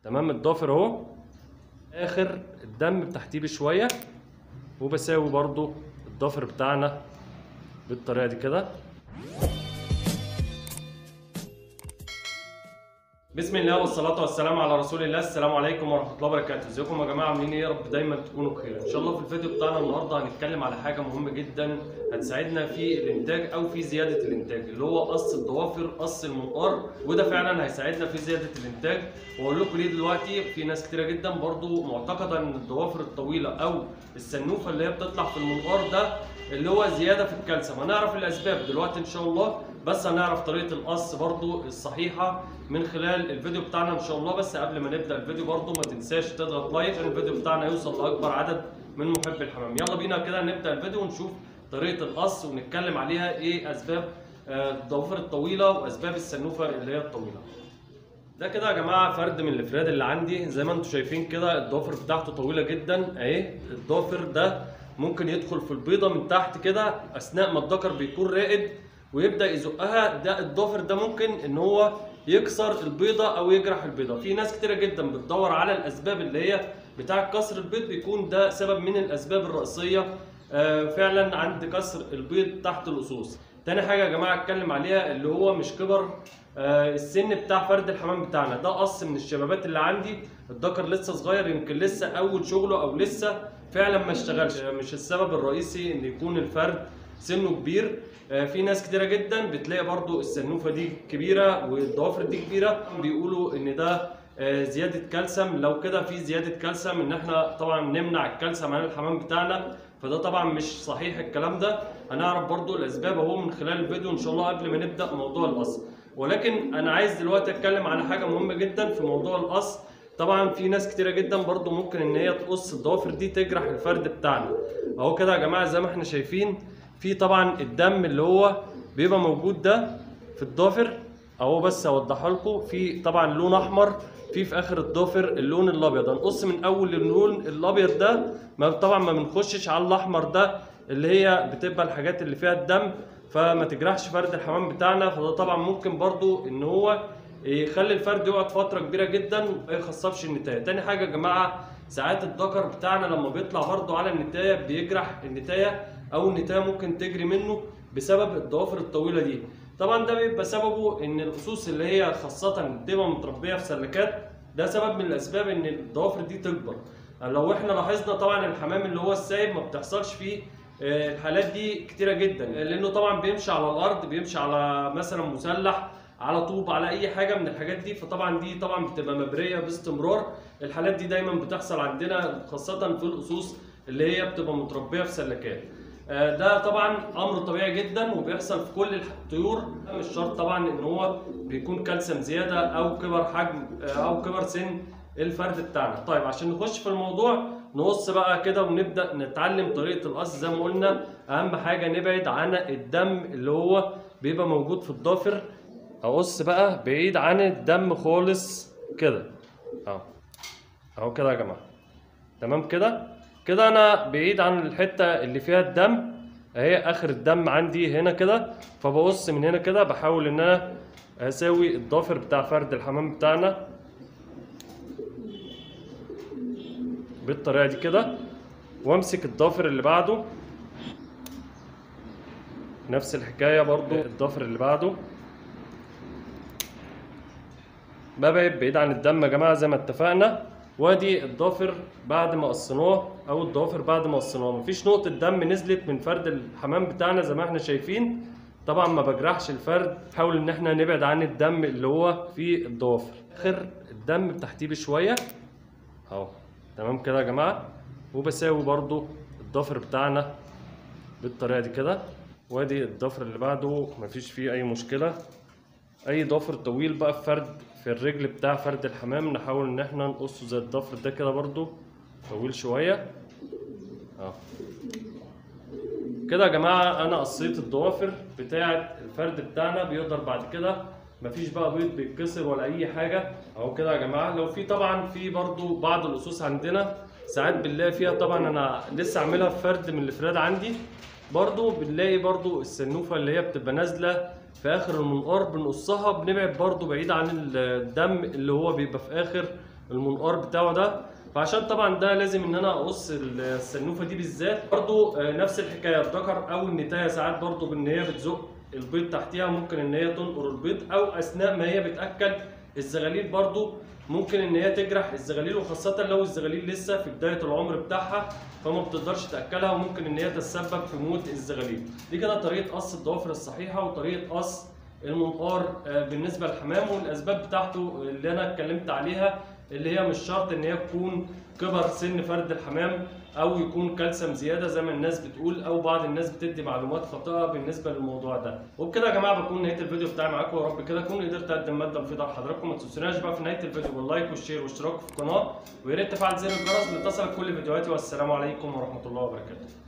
تمام الضافر اهو اخر الدم بتحتيه بشويه وبساوي برضو الضافر بتاعنا بالطريقه دي كده بسم الله والصلاة والسلام على رسول الله السلام عليكم ورحمة الله وبركاته ازيكم يا جماعة عاملين ايه يا رب دايما تكونوا بخير ان شاء الله في الفيديو بتاعنا النهاردة هنتكلم على حاجة مهمة جدا هتساعدنا في الانتاج او في زيادة الانتاج اللي هو قص الضوافر قص المنقار وده فعلا هيساعدنا في زيادة الانتاج واقول لكم ليه دلوقتي في ناس كتيرة جدا برضو معتقدة ان الضوافر الطويلة او السنوفة اللي هي بتطلع في المنقار ده اللي هو زيادة في الكالسيوم هنعرف الاسباب دلوقتي ان شاء الله بس هنعرف طريقة القص برضو الصحيحة من خلال الفيديو بتاعنا ان شاء الله بس قبل ما نبدأ الفيديو برضو ما تنساش تضغط لايك عشان الفيديو بتاعنا يوصل لأكبر عدد من محبي الحمام يلا بينا كده نبدأ الفيديو ونشوف طريقة القص ونتكلم عليها ايه اسباب آه، الضوافر الطويلة واسباب السنوفة اللي هي الطويلة ده كده يا جماعه فرد من الافراد اللي عندي زي ما انتم شايفين كده الضوافر بتاعته طويله جدا اهي الضافر ده ممكن يدخل في البيضه من تحت كده اثناء ما الذكر بيكون رائد ويبدا يزقها ده الضافر ده ممكن ان هو يكسر البيضه او يجرح البيضه في ناس كتيره جدا بتدور على الاسباب اللي هي بتاع كسر البيض بيكون ده سبب من الاسباب الرئيسيه آه، فعلا عند كسر البيض تحت الاسوس تاني حاجه يا جماعه اتكلم عليها اللي هو مش كبر آه، السن بتاع فرد الحمام بتاعنا ده قص من الشبابات اللي عندي الذكر لسه صغير يمكن لسه اول شغله او لسه فعلا ما اشتغلش آه، مش السبب الرئيسي ان يكون الفرد سنه كبير آه، في ناس كتيره جدا بتلاقي برضو السنوفه دي كبيره والضوافر دي كبيره بيقولوا ان ده آه، زياده كالسيوم لو كده في زياده كالسيوم ان احنا طبعا نمنع الكالسيوم عن الحمام بتاعنا فده طبعا مش صحيح الكلام ده هنعرف برضو الاسباب اهو من خلال الفيديو ان شاء الله قبل ما نبدا موضوع القص ولكن انا عايز دلوقتي اتكلم على حاجه مهمه جدا في موضوع القص طبعا في ناس كتيره جدا برضو ممكن ان هي تقص الضوافر دي تجرح الفرد بتاعنا اهو كده يا جماعه زي ما احنا شايفين في طبعا الدم اللي هو بيبقى موجود ده في الضافر اهو بس اوضحها لكم في طبعا لون احمر في في اخر الضافر اللون الابيض هنقص من اول اللون الابيض ده ما طبعا ما بنخشش على الاحمر ده اللي هي بتبقى الحاجات اللي فيها الدم فما تجرحش فرد الحمام بتاعنا فده طبعا ممكن برضو ان هو يخلي الفرد يقعد فتره كبيره جدا وما يخصبش النتايه تاني حاجه يا جماعه ساعات الذكر بتاعنا لما بيطلع برضو على النتايه بيجرح النتايه او النتايه ممكن تجري منه بسبب الضوافر الطويله دي طبعا ده بيبقى سببه ان الاسوس اللي هي خاصه بتبقى متربيه في سلكات ده سبب من الاسباب ان الضوافر دي تكبر لو احنا لاحظنا طبعا الحمام اللي هو السايب ما بتحصلش فيه آه، الحالات دي كتيره جدا لانه طبعا بيمشي على الارض بيمشي على مثلا مسلح على طوب على اي حاجه من الحاجات دي فطبعا دي طبعا بتبقى مبريه باستمرار الحالات دي دايما بتحصل عندنا خاصه في الاسوس اللي هي بتبقى متربيه في سلكات آه، ده طبعا امر طبيعي جدا وبيحصل في كل الطيور مش شرط طبعا ان هو بيكون كالسيوم زياده او كبر حجم آه، او كبر سن الفرد بتاعنا طيب عشان نخش في الموضوع نقص بقى كده ونبدا نتعلم طريقه القص زي ما قلنا اهم حاجه نبعد عن الدم اللي هو بيبقى موجود في الضافر اقص بقى بعيد عن الدم خالص كده اهو اهو كده يا جماعه تمام كده كده انا بعيد عن الحته اللي فيها الدم اهي اخر الدم عندي هنا كده فبقص من هنا كده بحاول ان انا اساوي الضافر بتاع فرد الحمام بتاعنا بالطريقه دي كده وامسك الضافر اللي بعده نفس الحكايه برضو الضافر اللي بعده ببعد بعيد عن الدم يا جماعه زي ما اتفقنا وادي الضافر بعد ما قصيناه او الضوافر بعد ما قصيناه مفيش نقطه دم نزلت من فرد الحمام بتاعنا زي ما احنا شايفين طبعا ما بجرحش الفرد حاول ان احنا نبعد عن الدم اللي هو في الضوافر اخر الدم بتحتيه بشويه اهو تمام كده يا جماعه وبساوي برضو الضفر بتاعنا بالطريقه دي كده وادي الضفر اللي بعده مفيش فيه اي مشكله اي ضفر طويل بقى في فرد في الرجل بتاع فرد الحمام نحاول ان احنا نقصه زي الضفر ده كده برضو طويل شويه اهو كده يا جماعه انا قصيت الضوافر بتاعه الفرد بتاعنا بيقدر بعد كده مفيش بقى بيض بيتكسر ولا اي حاجه اهو كده يا جماعه لو في طبعا في برضو بعض الاسوس عندنا ساعات بنلاقي فيها طبعا انا لسه عاملها في فرد من الافراد عندي برضو بنلاقي برضو السنوفه اللي هي بتبقى نازله في اخر المنقار بنقصها بنبعد برضو بعيد عن الدم اللي هو بيبقى في اخر المنقار بتاعه ده فعشان طبعا ده لازم ان انا اقص السنوفه دي بالذات برضو آه، نفس الحكايه الذكر او النتايه ساعات برضو بان هي بتزق البيض تحتيها ممكن ان هي تنقر البيض او اثناء ما هي بتاكل الزغاليل برضو ممكن ان هي تجرح الزغاليل وخاصه لو الزغاليل لسه في بدايه العمر بتاعها فما بتقدرش تاكلها وممكن ان هي تتسبب في موت الزغاليل دي كده طريقه قص الضوافر الصحيحه وطريقه قص المنقار آه، بالنسبه للحمام والاسباب بتاعته اللي انا اتكلمت عليها اللي هي مش شرط ان هي تكون كبر سن فرد الحمام او يكون كالسيوم زياده زي ما الناس بتقول او بعض الناس بتدي معلومات خاطئه بالنسبه للموضوع ده وبكده يا جماعه بكون نهايه الفيديو بتاعي معاكم يا رب كده اكون قدرت اقدم ماده مفيده لحضراتكم ما تنسوناش بقى في نهايه الفيديو باللايك والشير والاشتراك في القناه ويا ريت تفعل زر الجرس لتصلك كل فيديوهاتي والسلام عليكم ورحمه الله وبركاته